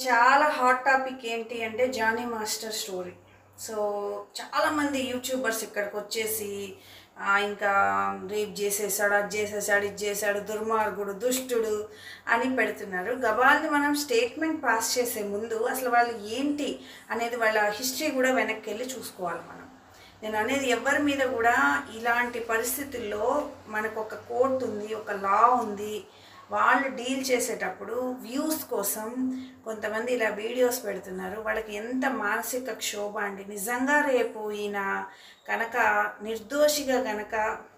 చాలా hot topic ఏంటి అంటే జానీ మాస్టర్ స్టోరీ సో చాలామంది యూట్యూబర్స్ ఇక్కడికి వచ్చేసి ఆ, ఇంకా రేప్ చేసేసాడు అది చేసేసాడు ఇది చేశాడు దుర్మార్గుడు దుష్టుడు అని పెడుతున్నారు గబాల్ని మనం స్టేట్మెంట్ పాస్ చేసే ముందు అసలు వాళ్ళు ఏంటి అనేది వాళ్ళ హిస్టరీ కూడా వెనక్కి వెళ్ళి చూసుకోవాలి మనం నేను అనేది ఎవరి మీద కూడా ఇలాంటి పరిస్థితుల్లో మనకు ఒక కోర్ట్ ఉంది ఒక లా ఉంది వాళ్ళు డీల్ చేసేటప్పుడు వ్యూస్ కోసం కొంతమంది ఇలా వీడియోస్ పెడుతున్నారు వాళ్ళకి ఎంత మానసిక క్షోభ అండి నిజంగా రేపు ఈయన కనుక నిర్దోషిగా కనుక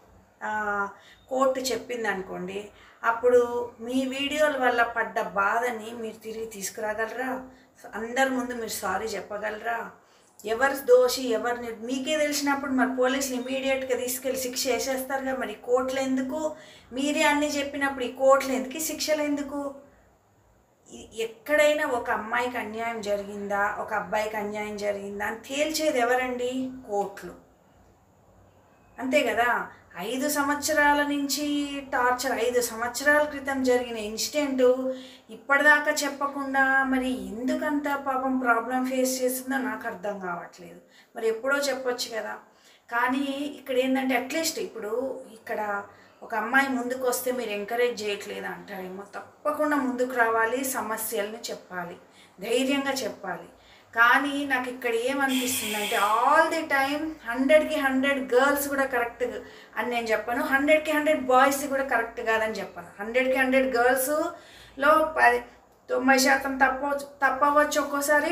కోర్టు చెప్పింది అనుకోండి అప్పుడు మీ వీడియోల వల్ల పడ్డ బాధని మీరు తిరిగి తీసుకురాగలరా అందరి ముందు మీరు సారీ చెప్పగలరా ఎవరు దోషి ఎవరిని మీకే తెలిసినప్పుడు మరి పోలీసులు ఇమీడియట్గా తీసుకెళ్ళి శిక్ష వేసేస్తారుగా మరి కోర్టులు ఎందుకు మీరే అన్నీ చెప్పినప్పుడు ఈ కోర్టులు ఎందుకు ఈ శిక్షలు ఎందుకు ఇ- ఎక్కడైనా ఒక అమ్మాయికి అన్యాయం జరిగిందా ఒక అబ్బాయికి అన్యాయం జరిగిందా అని తేల్చేది ఎవరండి కోర్టులు అంతే కదా ఐదు సంవత్సరాల నుంచి టార్చర్ ఐదు సంవత్సరాల క్రితం జరిగిన ఇన్సిడెంట్ ఇప్పటిదాకా చెప్పకుండా మరి ఎందుకంత పాపం ప్రాబ్లం ఫేస్ చేసిందో నాకు అర్థం కావట్లేదు మరి ఎప్పుడో చెప్పొచ్చు కదా కానీ ఇక్కడ ఏంటంటే అట్లీస్ట్ ఇప్పుడు ఇక్కడ ఒక అమ్మాయి ముందుకు వస్తే మీరు ఎంకరేజ్ చేయట్లేదు అంటారేమో తప్పకుండా ముందుకు రావాలి సమస్యలను చెప్పాలి ధైర్యంగా చెప్పాలి కానీ నాకు ఇక్కడ ఏమనిపిస్తుంది అంటే ఆల్ ది టైం హండ్రెడ్కి హండ్రెడ్ గర్ల్స్ కూడా కరెక్ట్ అని నేను చెప్పాను హండ్రెడ్కి హండ్రెడ్ బాయ్స్ కూడా కరెక్ట్ కాదని చెప్పాను హండ్రెడ్కి హండ్రెడ్ గర్ల్స్లో పది తొంభై శాతం తప్ప తప్పవచ్చు ఒక్కోసారి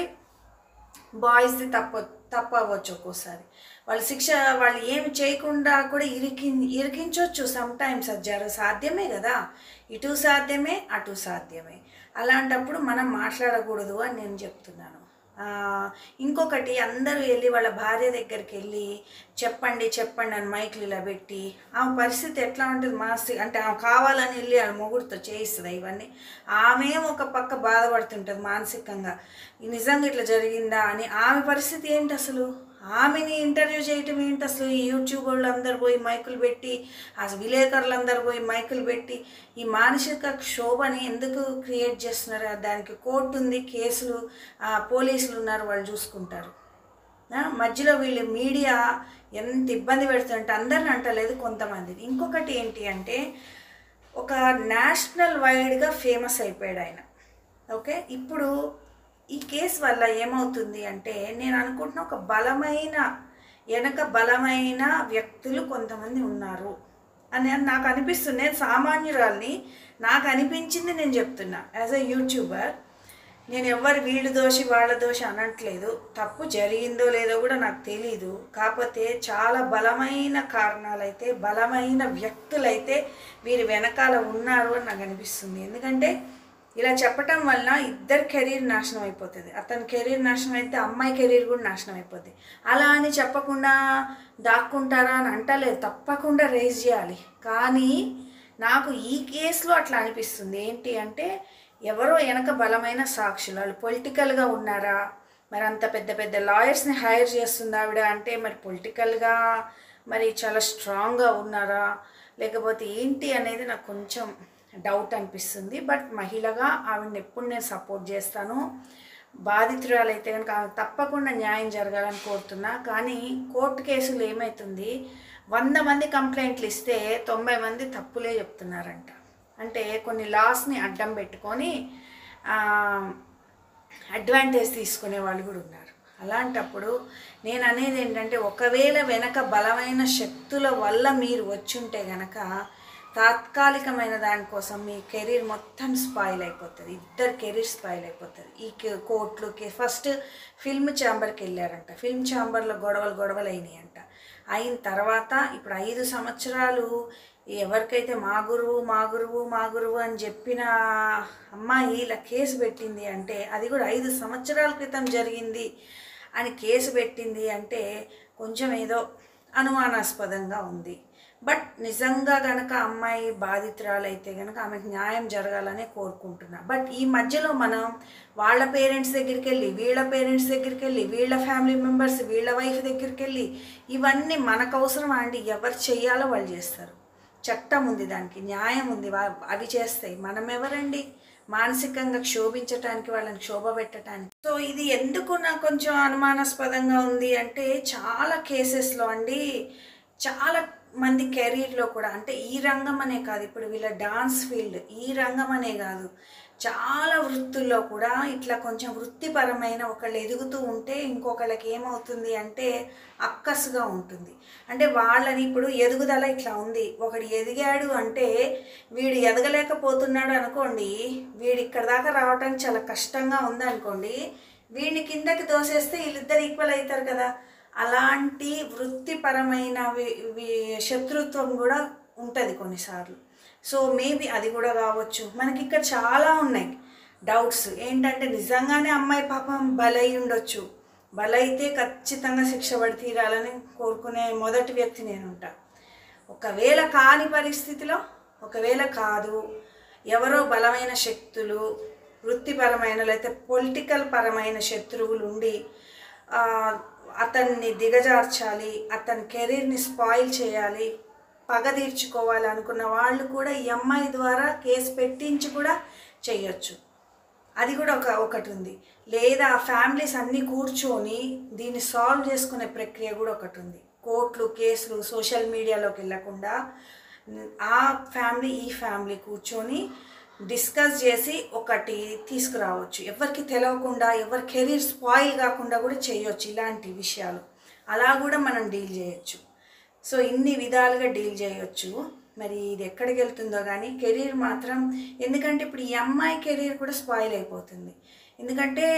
బాయ్స్ది తప్ప తప్ప అవ్వచ్చు ఒక్కోసారి వాళ్ళ శిక్ష వాళ్ళు ఏమి చేయకుండా కూడా ఇరికి ఇరికించవచ్చు సమ్ టైమ్స్ అది జర సాధ్యమే కదా ఇటు సాధ్యమే అటు సాధ్యమే అలాంటప్పుడు మనం మాట్లాడకూడదు అని నేను చెప్తున్నాను ఆ, ఇంకొకటి అందరూ వెళ్ళి వాళ్ళ భార్య దగ్గరికి వెళ్ళి చెప్పండి చెప్పండి అని మైకులు ఇలా పెట్టి ఆమె పరిస్థితి ఎట్లా ఉంటుంది మానసిక అంటే ఆమె కావాలని వెళ్ళి ఆమె మొగుడితో చేయిస్తుంది ఇవన్నీ ఆమె ఒక పక్క బాధపడుతుంటుంది మానసికంగా ఈ నిజంగా ఇట్లా జరిగిందా అని ఆమె పరిస్థితి ఏంటి అసలు ఆమెని ఇంటర్వ్యూ చేయటం ఏంటి అసలు ఈ యూట్యూబ్ వాళ్ళు అందరు పోయి మైకులు పెట్టి అసలు విలేకరులు అందరు పోయి మైకులు పెట్టి ఈ మానసిక క్షోభని ఎందుకు క్రియేట్ చేస్తున్నారు దానికి కోర్టు ఉంది కేసులు ఆ, పోలీసులు ఉన్నారు వాళ్ళు చూసుకుంటారు ఆ, మధ్యలో వీళ్ళు మీడియా ఎంత ఇబ్బంది పెడుతుంటే అందరిని అంటలేదు కొంతమంది ఇంకొకటి ఏంటి అంటే ఒక నేషనల్ వైడ్గా ఫేమస్ అయిపోయాడు ఆయన ఓకే ఇప్పుడు ఈ కేసు వల్ల ఏమవుతుంది అంటే నేను అనుకుంటున్న ఒక బలమైన వెనక బలమైన వ్యక్తులు కొంతమంది ఉన్నారు అని నాకు అనిపిస్తుంది నేను సామాన్యురాల్ని నాకు అనిపించింది నేను చెప్తున్నా యాజ్ అ యూట్యూబర్ నేను ఎవరు వీళ్ళు దోషి వాళ్ళ దోషి అనట్లేదు తప్పు జరిగిందో లేదో కూడా నాకు తెలీదు కాకపోతే చాలా బలమైన కారణాలైతే బలమైన వ్యక్తులైతే వీరి వెనకాల ఉన్నారు అని నాకు అనిపిస్తుంది ఎందుకంటే ఇలా చెప్పటం వలన ఇద్దరు కెరీర్ నాశనం అయిపోతుంది అతని కెరీర్ నాశనం అయితే అమ్మాయి కెరీర్ కూడా నాశనం అయిపోద్ది అలా అని చెప్పకుండా దాక్కుంటారా అని అంటలేదు తప్పకుండా రేజ్ చేయాలి కానీ నాకు ఈ కేసులో అట్లా అనిపిస్తుంది ఏంటి అంటే ఎవరో వెనక బలమైన సాక్షులు వాళ్ళు పొలిటికల్గా ఉన్నారా మరి అంత పెద్ద పెద్ద లాయర్స్ని హైర్ చేస్తుంది ఆవిడ అంటే మరి పొలిటికల్గా మరి చాలా స్ట్రాంగ్గా ఉన్నారా లేకపోతే ఏంటి అనేది నాకు కొంచెం డౌట్ అనిపిస్తుంది బట్ మహిళగా ఆవిడని ఎప్పుడు నేను సపోర్ట్ చేస్తాను బాధితురాలైతే కనుక ఆమె తప్పకుండా న్యాయం జరగాలని కోరుతున్నా కానీ కోర్టు కేసులు ఏమవుతుంది వంద మంది కంప్లైంట్లు ఇస్తే తొంభై మంది తప్పులే చెప్తున్నారంట అంటే కొన్ని లాస్ని అడ్డం పెట్టుకొని అడ్వాంటేజ్ తీసుకునే వాళ్ళు కూడా ఉన్నారు అలాంటప్పుడు నేను అనేది ఏంటంటే ఒకవేళ వెనక బలమైన శక్తుల వల్ల మీరు వచ్చుంటే గనక తాత్కాలికమైన దానికోసం మీ కెరీర్ మొత్తం స్పాయిల్ అయిపోతుంది ఇద్దరు కెరీర్ స్పాయిల్ అయిపోతుంది ఈ కే- కోర్టులు కే ఫస్ట్ ఫిల్మ్ ఛాంబర్కి వెళ్ళారంట ఫిల్మ్ ఛాంబర్లో గొడవలు గొడవలు అయినాయి అంట అయిన తర్వాత ఇప్పుడు ఐదు సంవత్సరాలు ఎవరికైతే మా గురువు మా గురువు మా గురువు అని చెప్పిన అమ్మాయి ఇలా కేసు పెట్టింది అంటే అది కూడా ఐదు సంవత్సరాల క్రితం జరిగింది అని కేసు పెట్టింది అంటే కొంచెం ఏదో అనుమానాస్పదంగా ఉంది బట్ నిజంగా గనక అమ్మాయి బాధితురాలైతే గనక ఆమెకు న్యాయం జరగాలనే కోరుకుంటున్నా బట్ ఈ మధ్యలో మనం వాళ్ళ పేరెంట్స్ దగ్గరికి వెళ్ళి వీళ్ళ పేరెంట్స్ దగ్గరికి వెళ్ళి వీళ్ళ ఫ్యామిలీ మెంబర్స్ వీళ్ళ వైఫ్ దగ్గరికి వెళ్ళి ఇవన్నీ మనకు అవసరం అండి ఎవరు చెయ్యాలో వాళ్ళు చేస్తారు చట్టం ఉంది దానికి న్యాయం ఉంది వా- అవి చేస్తాయి మనం ఎవరండి మానసికంగా క్షోభించటానికి వాళ్ళని క్షోభ పెట్టడానికి సో ఇది ఎందుకు నాకు కొంచెం అనుమానాస్పదంగా ఉంది అంటే చాలా కేసెస్లో అండి చాలా మంది కెరీర్లో కూడా అంటే ఈ రంగం అనే కాదు ఇప్పుడు వీళ్ళ డాన్స్ ఫీల్డ్ ఈ రంగం అనే కాదు చాలా వృత్తుల్లో కూడా ఇట్లా కొంచెం వృత్తిపరమైన ఒకళ్ళు ఎదుగుతూ ఉంటే ఇంకొకళ్ళకి ఏమవుతుంది అంటే అక్కసుగా ఉంటుంది అంటే వాళ్ళని ఇప్పుడు ఎదుగుదల ఇట్లా ఉంది ఒకడు ఎదిగాడు అంటే వీడు ఎదగలేకపోతున్నాడు అనుకోండి వీడు ఇక్కడ దాకా రావడానికి చాలా కష్టంగా ఉందనుకోండి వీడిని కిందకి దోసేస్తే వీళ్ళిద్దరు ఈక్వల్ అవుతారు కదా అలాంటి వృత్తిపరమైన వి- వి- శత్రుత్వం కూడా ఉంటుంది కొన్నిసార్లు సో మేబీ అది కూడా కావచ్చు మనకి ఇక్కడ చాలా ఉన్నాయి డౌట్స్ ఏంటంటే నిజంగానే అమ్మాయి పాపం బలై ఉండొచ్చు బలైతే ఖచ్చితంగా శిక్ష పడి తీరాలని కోరుకునే మొదటి వ్యక్తి నేను ఉంటా ఒకవేళ కాని పరిస్థితిలో ఒకవేళ కాదు ఎవరో బలమైన శక్తులు వృత్తిపరమైన లేకపోతే పొలిటికల్ పరమైన శత్రువులు ఉండి ఆ, అతన్ని దిగజార్చాలి అతని కెరీర్ని స్పాయిల్ చేయాలి పగ తీర్చుకోవాలి అనుకున్న వాళ్ళు కూడా ఈ అమ్మాయి ద్వారా కేసు పెట్టించి కూడా చేయొచ్చు అది కూడా ఒక ఒకటి ఉంది లేదా ఆ ఫ్యామిలీస్ అన్నీ కూర్చొని దీన్ని సాల్వ్ చేసుకునే ప్రక్రియ కూడా ఒకటి ఉంది కోర్టులు కేసులు సోషల్ మీడియాలోకి వెళ్ళకుండా ఆ ఫ్యామిలీ ఈ ఫ్యామిలీ కూర్చొని డిస్కస్ చేసి ఒకటి తీసుకురావచ్చు ఎవరికి తెలియకుండా ఎవరి కెరీర్ స్పాయిల్ కాకుండా కూడా చేయొచ్చు ఇలాంటి విషయాలు అలా కూడా మనం డీల్ చేయొచ్చు సో ఇన్ని విధాలుగా డీల్ చేయొచ్చు మరి ఇది ఎక్కడికి వెళ్తుందో కానీ కెరీర్ మాత్రం ఎందుకంటే ఇప్పుడు ఈ అమ్మాయి కెరీర్ కూడా స్పాయిల్ అయిపోతుంది ఎందుకంటే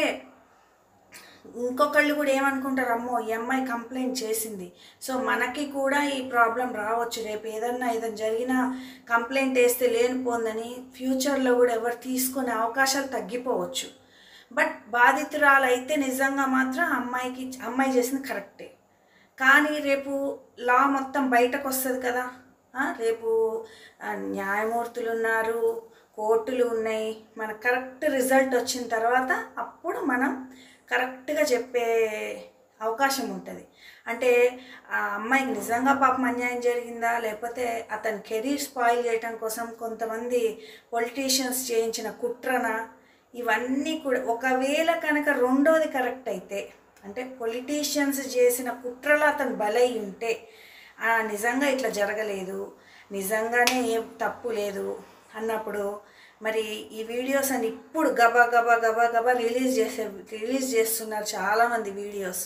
ఇంకొకళ్ళు కూడా ఏమనుకుంటారు అమ్మో ఈ అమ్మాయి కంప్లైంట్ చేసింది సో మనకి కూడా ఈ ప్రాబ్లం రావచ్చు రేపు ఏదన్నా ఏదైనా జరిగినా కంప్లైంట్ వేస్తే లేనిపోందని ఫ్యూచర్లో కూడా ఎవరు తీసుకునే అవకాశాలు తగ్గిపోవచ్చు బట్ బాధితురాలు అయితే నిజంగా మాత్రం అమ్మాయికి అమ్మాయి చేసింది కరెక్టే కానీ రేపు లా మొత్తం బయటకు వస్తుంది కదా ఆ, రేపు ఆ, న్యాయమూర్తులు ఉన్నారు కోర్టులు ఉన్నాయి మన కరెక్ట్ రిజల్ట్ వచ్చిన తర్వాత అప్పుడు మనం కరెక్ట్గా చెప్పే అవకాశం ఉంటుంది అంటే ఆ అమ్మాయికి నిజంగా పాపం అన్యాయం జరిగిందా లేకపోతే అతని కెరీర్ స్పాయిల్ చేయటం కోసం కొంతమంది పొలిటీషియన్స్ చేయించిన కుట్రన ఇవన్నీ కూడా ఒకవేళ కనుక రెండోది కరెక్ట్ అయితే అంటే పొలిటీషియన్స్ చేసిన కుట్రలో అతను బలై ఉంటే "ఆ, నిజంగా ఇట్లా జరగలేదు నిజంగానే ఏం తప్పు లేదు అన్నప్పుడు మరి ఈ వీడియోస్ అని ఇప్పుడు గబా గబా గబా గబా రిలీజ్ చేసే రిలీజ్ చేస్తున్నారు చాలామంది వీడియోస్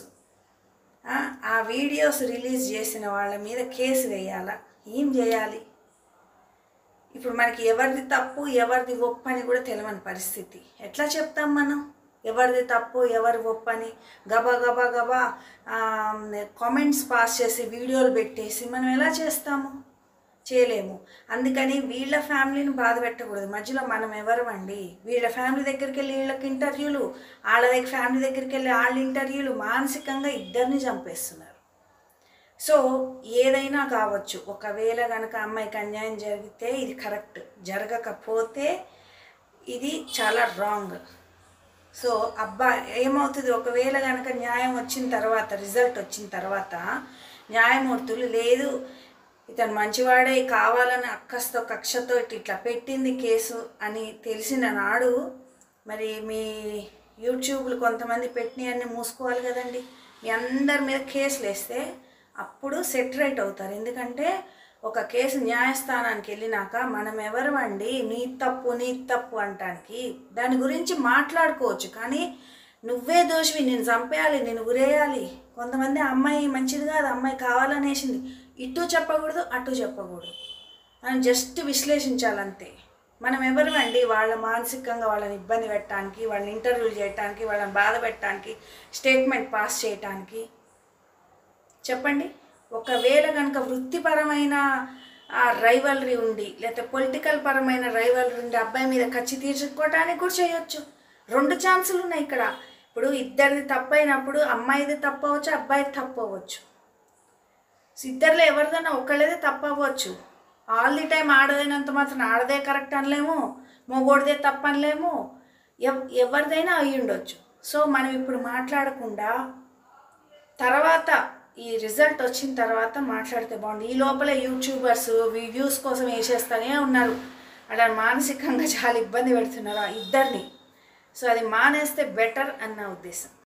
ఆ, ఆ వీడియోస్ రిలీజ్ చేసిన వాళ్ళ మీద కేసు వేయాలా ఏం చేయాలి ఇప్పుడు మనకి ఎవరిది తప్పు ఎవరిది ఒప్పు అని కూడా తెలియని పరిస్థితి ఎట్లా చెప్తాం మనం ఎవరిది తప్పు ఎవరి ఒప్పు అని గబా గబా గబా కామెంట్స్ పాస్ చేసి వీడియోలు పెట్టేసి మనం ఎలా చేస్తాము చేయలేము అందుకని వీళ్ళ ఫ్యామిలీని బాధ పెట్టకూడదు మధ్యలో మనం ఎవరు అండి వీళ్ళ ఫ్యామిలీ దగ్గరికి వెళ్ళి వీళ్ళకి ఇంటర్వ్యూలు వాళ్ళ దగ్గర ఫ్యామిలీ దగ్గరికి వెళ్ళి వాళ్ళ ఇంటర్వ్యూలు మానసికంగా ఇద్దరిని చంపేస్తున్నారు సో ఏదైనా కావచ్చు ఒకవేళ కనుక అమ్మాయికి అన్యాయం జరిగితే ఇది కరెక్ట్ జరగకపోతే ఇది చాలా రాంగ్ సో అబ్బా ఏమవుతుంది ఒకవేళ కనుక న్యాయం వచ్చిన తర్వాత రిజల్ట్ వచ్చిన తర్వాత న్యాయమూర్తులు లేదు ఇతను మంచివాడే కావాలని అక్కస్తో కక్షతో ఇట్లా ఇట్లా పెట్టింది కేసు అని తెలిసిన నాడు మరి మీ యూట్యూబ్లు కొంతమంది పెట్టినవన్నీ మూసుకోవాలి కదండి మీ అందరి మీద కేసులు వేస్తే అప్పుడు సెట్ రైట్ అవుతారు ఎందుకంటే ఒక కేసు న్యాయస్థానానికి వెళ్ళినాక మనం ఎవరమండి నీ తప్పు నీ తప్పు అంటానికి దాని గురించి మాట్లాడుకోవచ్చు కానీ నువ్వే దోషివి నేను చంపేయాలి నేను ఉరేయాలి కొంతమంది అమ్మాయి మంచిది కాదు అమ్మాయి కావాలనేసింది ఇటు చెప్పకూడదు అటు చెప్పకూడదు మనం జస్ట్ విశ్లేషించాలంతే మనం ఎవరివండి వాళ్ళ మానసికంగా వాళ్ళని ఇబ్బంది పెట్టడానికి వాళ్ళని ఇంటర్వ్యూలు చేయడానికి వాళ్ళని బాధ పెట్టడానికి స్టేట్మెంట్ పాస్ చేయటానికి చెప్పండి ఒకవేళ కనుక వృత్తిపరమైన రైవలరీ ఉండి లేకపోతే పొలిటికల్ పరమైన రైవలరీ ఉండి అబ్బాయి మీద ఖర్చు తీర్చుకోవటానికి కూడా చేయొచ్చు రెండు ఛాన్సులు ఉన్నాయి ఇక్కడ ఇప్పుడు ఇద్దరిది తప్పు అయినప్పుడు అమ్మాయిది తప్పు అవ్వచ్చు అబ్బాయిది తప్పు అవ్వచ్చు సో ఇద్దరిలో ఎవరిదైనా ఒకళ్ళదే తప్పు అవ్వచ్చు ఆల్ ది టైం ఆడదైనంత మాత్రం ఆడదే కరెక్ట్ అనలేము మొగోడిదే తప్పు అనలేము ఎవ్ ఎవరిదైనా అయి ఉండొచ్చు సో మనం ఇప్పుడు మాట్లాడకుండా తర్వాత ఈ రిజల్ట్ వచ్చిన తర్వాత మాట్లాడితే బాగుంది ఈ లోపల యూట్యూబర్స్ వ్యూస్ కోసం వేసేస్తూనే ఉన్నారు అలా మానసికంగా చాలా ఇబ్బంది పెడుతున్నారు ఆ ఇద్దరిని సో అది మానేస్తే బెటర్ అన్న ఉద్దేశం